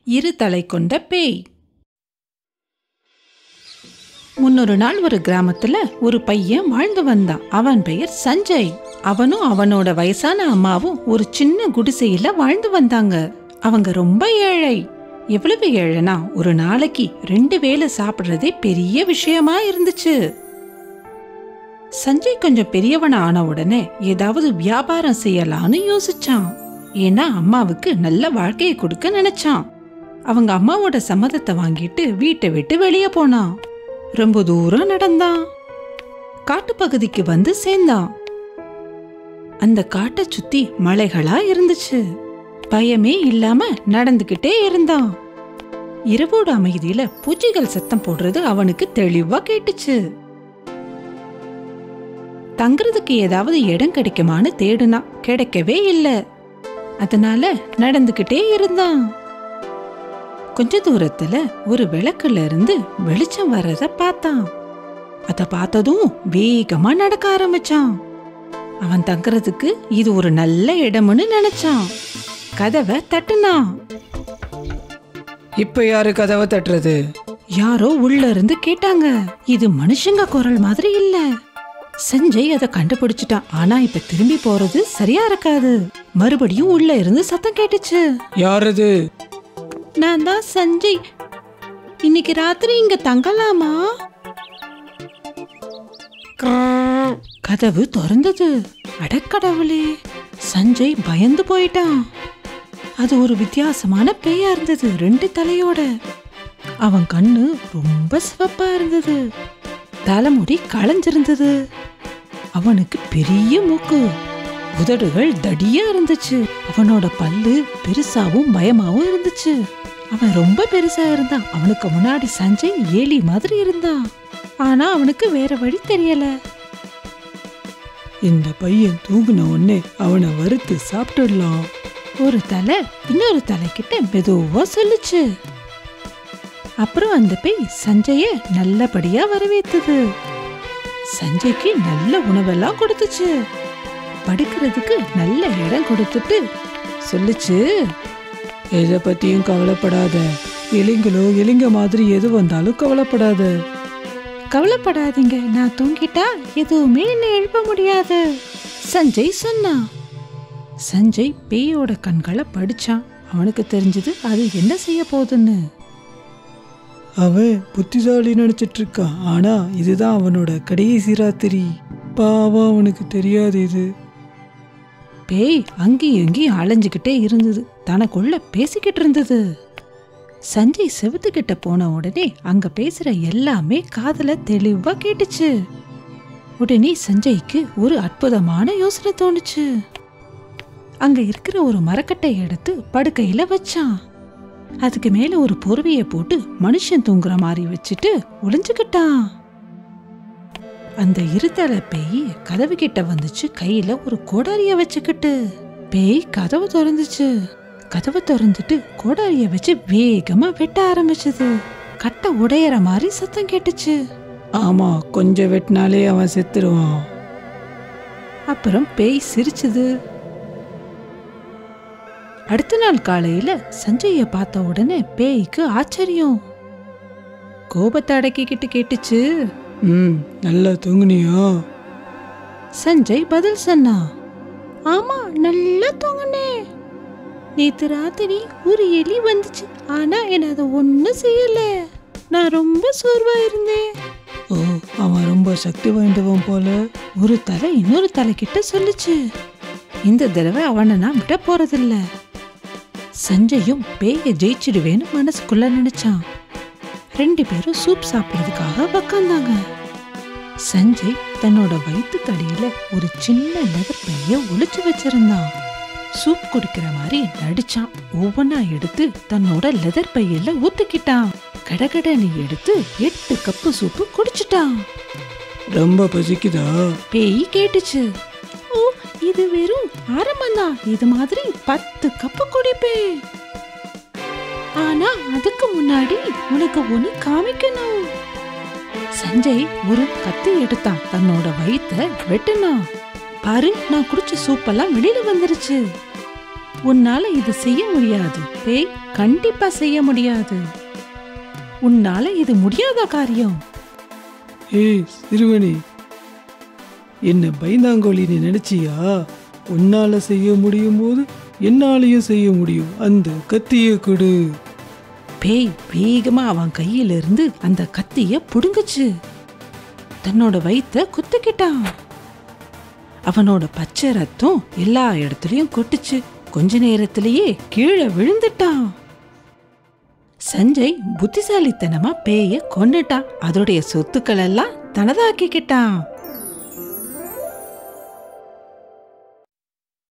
இரு தலை கொண்ட பேய் முன்னொரு நாள் ஒரு கிராமத்துல ஒரு பையன் வாழ்ந்து வந்தான் அவன் பெயர் சஞ்சய் அவனும் அவனோட வயசான அம்மாவும் ஒரு சின்ன குடிசையில வாழ்ந்து வந்தாங்க அவங்க ரொம்ப ஏழை எவ்வளவு ஏழைனா ஒரு நாளைக்கு ரெண்டு வேளை சாப்பிடுறதே பெரிய விஷயமா இருந்துச்சு சஞ்சய் கொஞ்சம் பெரியவன ஆன உடனே ஏதாவது வியாபாரம் செய்யலாம்னு யோசிச்சான் ஏன்னா அம்மாவுக்கு நல்ல வாழ்க்கையை கொடுக்க நினைச்சான் அவங்க அம்மாவோட சம்மதத்தை வாங்கிட்டு வீட்டை விட்டு வெளியே போனான் ரொம்ப தூரம் நடந்தான் காட்டுப்பகுதிக்கு வந்து சேர்ந்தான் அந்த காட்டை சுத்தி மலைகளா இருந்துச்சு பயமே இல்லாம நடந்துகிட்டே இருந்தான் இரவோட அமைதியில பூச்சிகள் சத்தம் போடுறது அவனுக்கு தெளிவா கேட்டுச்சு தங்குறதுக்கு ஏதாவது இடம் கிடைக்குமான்னு தேடுனா கிடைக்கவே இல்ல அதனால நடந்துகிட்டே இருந்தான் கொஞ்ச தூரத்துல ஒரு விளக்குல இருந்து வெளிச்சம் வர்றத பார்த்தான் அத பார்த்ததும் வேகமா நடக்க ஆரம்பிச்சான் அவன் தங்குறதுக்கு இது ஒரு நல்ல இடம்னு நினைச்சான் கதவை தட்டுனான் இப்ப யாரு கதவை தட்டுறது யாரோ உள்ள இருந்து கேட்டாங்க இது மனுஷங்க குரல் மாதிரி இல்ல சஞ்சய் அதை கண்டுபிடிச்சிட்டான் ஆனா இப்ப திரும்பி போறது சரியா இருக்காது மறுபடியும் உள்ள இருந்து சத்தம் கேட்டுச்சு யார் அது நான் தான் சஞ்சய் இன்னைக்கு ராத்திரி இங்க தங்கலாமா கதவு திறந்தது அடக்கடவுளே சஞ்சய் பயந்து போயிட்டான் அது ஒரு வித்தியாசமான பேயா இருந்தது ரெண்டு தலையோட அவன் கண்ணு ரொம்ப சிவப்பா இருந்தது தலைமுடி களைஞ்சிருந்தது அவனுக்கு பெரிய மூக்கு உதடுகள் தடியா இருந்துச்சு அவனோட பல்லு பெருசாவும் பயமாவும் இருந்துச்சு அவன் ரொம்ப பெருசா இருந்தான் அவனுக்கு முன்னாடி சஞ்சய் ஏலி மாதிரி இருந்தான் ஆனா அவனுக்கு வேற வழி தெரியல இந்த பையன் தூங்குன உடனே அவனை வறுத்து சாப்பிட்டுடலாம் ஒரு தலை இன்னொரு தலை கிட்ட மெதுவா சொல்லுச்சு அப்புறம் அந்த பேய் சஞ்சய நல்லபடியா வரவேத்தது சஞ்சய்க்கு நல்ல உணவெல்லாம் கொடுத்துச்சு படுக்கிறதுக்கு நல்ல இடம் கொடுத்துட்டு சொல்லுச்சு எதை பத்தியும் கவலைப்படாத இலிங்களோ இலிங்க மாதிரி எது வந்தாலும் கவலைப்படாத கவலைப்படாதீங்க நான் தூங்கிட்டா எதுவுமே என்னை எழுப்ப முடியாது சஞ்சய் சொன்னான் சஞ்சய் பேயோட கண்களை படிச்சான் அவனுக்கு தெரிஞ்சது அது என்ன செய்ய போகுதுன்னு அவன் புத்திசாலி நினைச்சிட்டு இருக்கான் ஆனா இதுதான் அவனோட கடைசி ராத்திரி பாவம் அவனுக்கு தெரியாது இது பேய் அங்கேயும் இங்கேயும் அலைஞ்சுக்கிட்டே இருந்தது தனக்குள்ள பேசிக்கிட்டு இருந்தது சஞ்சய் செவுத்துக்கிட்ட போன உடனே அங்க பேசுற எல்லாமே காதுல தெளிவா கேட்டுச்சு உடனே சஞ்சய்க்கு ஒரு அற்புதமான யோசனை தோணுச்சு அங்க இருக்கிற ஒரு மரக்கட்டை எடுத்து படுக்கையில வச்சான் அதுக்கு மேல ஒரு பொறுவையை போட்டு மனுஷன் தூங்குற மாதிரி வச்சுட்டு ஒளிஞ்சுக்கிட்டான் அந்த இருதலை பேய் கதவு கிட்ட வந்துச்சு கையில ஒரு கோடாரிய வச்சுக்கிட்டு பேய் கதவு திறந்துச்சு கதவை திறந்துட்டு கோடாரிய வச்சு வேகமா வெட்ட ஆரம்பிச்சது கட்டை உடையற மாதிரி சத்தம் கேட்டுச்சு ஆமா கொஞ்சம் வெட்டினாலே அவன் செத்துருவான் அப்புறம் பேய் சிரிச்சுது அடுத்த நாள் காலையில சஞ்சய பார்த்த உடனே பேய்க்கு ஆச்சரியம் கோபத்தை அடக்கிக்கிட்டு கேட்டுச்சு ம் நல்லா தூங்குனியா சஞ்சய் பதில் சொன்னான் ஆமா நல்லா தூங்குனே நேத்து ராத்திரி ஒரு எலி வந்துச்சு ஆனா என்ன அதை ஒன்றும் செய்யல நான் ரொம்ப சோர்வா இருந்தேன் ஓ அவன் ரொம்ப சக்தி வாய்ந்தவன் போல ஒரு தலை இன்னொரு தலை கிட்ட சொல்லுச்சு இந்த தடவை அவனை நான் விட போறதில்ல சஞ்சயும் பேய ஜெயிச்சிடுவேன்னு மனசுக்குள்ள நினைச்சான் ரெண்டு பேரும் சூப் சாப்பிடுறதுக்காக உக்காந்தாங்க சஞ்சய் தன்னோட வயிற்றுக்கடியில ஒரு சின்ன லெதர் பைய ஒளிச்சு வச்சிருந்தான் சூப் குடிக்கிற மாதிரி நடிச்சான் ஒவ்வொன்னா எடுத்து தன்னோட லெதர் பையில ஊத்திக்கிட்டான் கடகடன்னு எடுத்து எட்டு கப்பு சூப்பு குடிச்சிட்டான் ரொம்ப பசிக்குதா பேய் கேட்டுச்சு ஓ இது வெறும் ஆரம்பம்தான் இது மாதிரி பத்து கப்பு குடிப்பேன் ஆனா அதுக்கு முன்னாடி உனக்கு ஒண்ணு காமிக்கணும் சஞ்சய் ஒரு கத்தி எடுத்தான் தன்னோட வயித்த வெட்டினான் பாரு நான் குடிச்ச சூப்பெல்லாம் வெளியில வந்துருச்சு உன்னால இது செய்ய முடியாது பேய் கண்டிப்பா செய்ய முடியாது உன்னால இது முடியாத காரியம் ஏய் சிறுவனே என்ன பயந்தாங்கோலின்னு நினைச்சியா உன்னால செய்ய முடியும் போது என்னாலையும் செய்ய முடியும் அந்த கத்தியை கொடு பேய் வேகமா அவன் கையில இருந்து அந்த கத்திய புடுங்குச்சு தன்னோட வயித்த குத்திக்கிட்டான் அவனோட பச்சை ரத்தம் எல்லா இடத்துலயும் கொட்டுச்சு கொஞ்ச நேரத்திலேயே கீழே விழுந்துட்டான் சஞ்சய் புத்திசாலித்தனமா பேய கொன்னுட்டான் அதோடைய சொத்துக்கள் எல்லாம் தனதாக்கிக்கிட்டான்